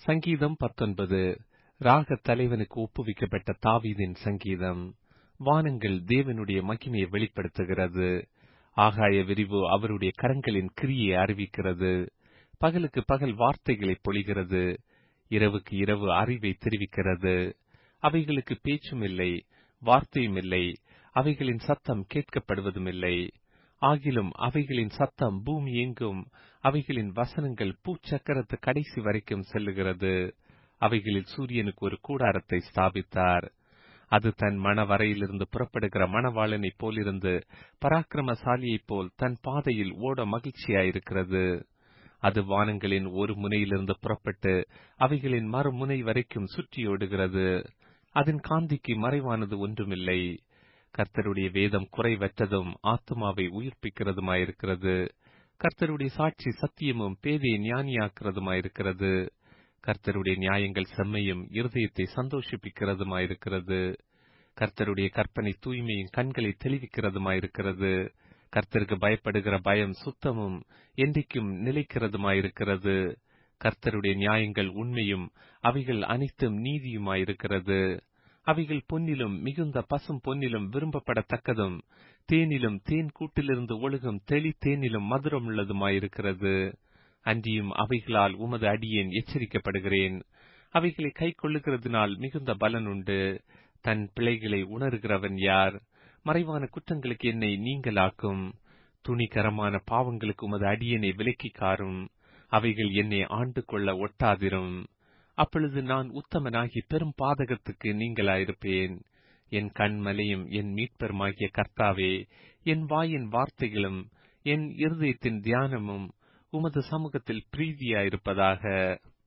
சங்கீதம் பத்தொன்பது ராகத் தலைவனுக்கு ஒப்புவிக்கப்பட்ட தாவீதின் சங்கீதம் வானங்கள் தேவனுடைய மகிமையை வெளிப்படுத்துகிறது ஆகாய விரிவு அவருடைய கரங்களின் கிரியை அறிவிக்கிறது பகலுக்கு பகல் வார்த்தைகளை பொழிகிறது இரவுக்கு இரவு அறிவை தெரிவிக்கிறது அவைகளுக்கு பேச்சும் இல்லை வார்த்தையும் இல்லை அவைகளின் சத்தம் கேட்கப்படுவதும் இல்லை ஆகிலும் அவைகளின் சத்தம் பூமி எங்கும் அவைகளின் வசனங்கள் பூச்சக்கரத்து கடைசி வரைக்கும் செல்லுகிறது அவைகளில் சூரியனுக்கு ஒரு கூடாரத்தை ஸ்தாபித்தார் அது தன் மணவரையிலிருந்து புறப்படுகிற மணவாளனைப் போலிருந்து பராக்கிரமசாலியைப் போல் தன் பாதையில் ஓட மகிழ்ச்சியாயிருக்கிறது அது வானங்களின் ஒரு முனையிலிருந்து புறப்பட்டு அவைகளின் மறுமுனை வரைக்கும் சுற்றியோடுகிறது அதன் காந்திக்கு மறைவானது ஒன்றுமில்லை கர்த்தருடைய வேதம் குறைவற்றதும் ஆத்மாவை உயிர்ப்பிக்கிறதுமாயிருக்கிறது கர்த்தருடைய சாட்சி சத்தியமும் பேதையை ஞானியாக்குறதுமாயிருக்கிறது கர்த்தருடைய நியாயங்கள் செம்மையும் இருதயத்தை சந்தோஷிப்பிக்கிறதுமாயிருக்கிறது கர்த்தருடைய கற்பனை தூய்மையும் கண்களை தெளிவிக்கிறதுமாயிருக்கிறது கர்த்தருக்கு பயப்படுகிற பயம் சுத்தமும் என்றைக்கும் நிலைக்கிறதுமாயிருக்கிறது கர்த்தருடைய நியாயங்கள் உண்மையும் அவைகள் அனைத்தும் நீதியுமாயிருக்கிறது அவைகள் பொன்னிலும் மிகுந்த பசும் பொன்னிலும் விரும்பப்படத்தக்கதும் தேனிலும் தேன் கூட்டிலிருந்து ஒழுகும் தெளி தேனிலும் மதுரம் உள்ளதுமாயிருக்கிறது அன்றியும் அவைகளால் உமது அடியேன் எச்சரிக்கப்படுகிறேன் அவைகளை கை கொள்ளுகிறதுனால் மிகுந்த பலன் உண்டு தன் பிழைகளை உணர்கிறவன் யார் மறைவான குற்றங்களுக்கு என்னை நீங்களாக்கும் துணிகரமான பாவங்களுக்கு உமது அடியனை விலக்கி காரும் அவைகள் என்னை ஆண்டு கொள்ள ஒட்டாதிரும் அப்பொழுது நான் உத்தமனாகி பெரும் பாதகத்துக்கு நீங்களாயிருப்பேன் என் கண்மலையும் என் மீட்பருமாகிய கர்த்தாவே என் வாயின் வார்த்தைகளும் என் இருதயத்தின் தியானமும் உமது சமூகத்தில் பிரீதியாயிருப்பதாக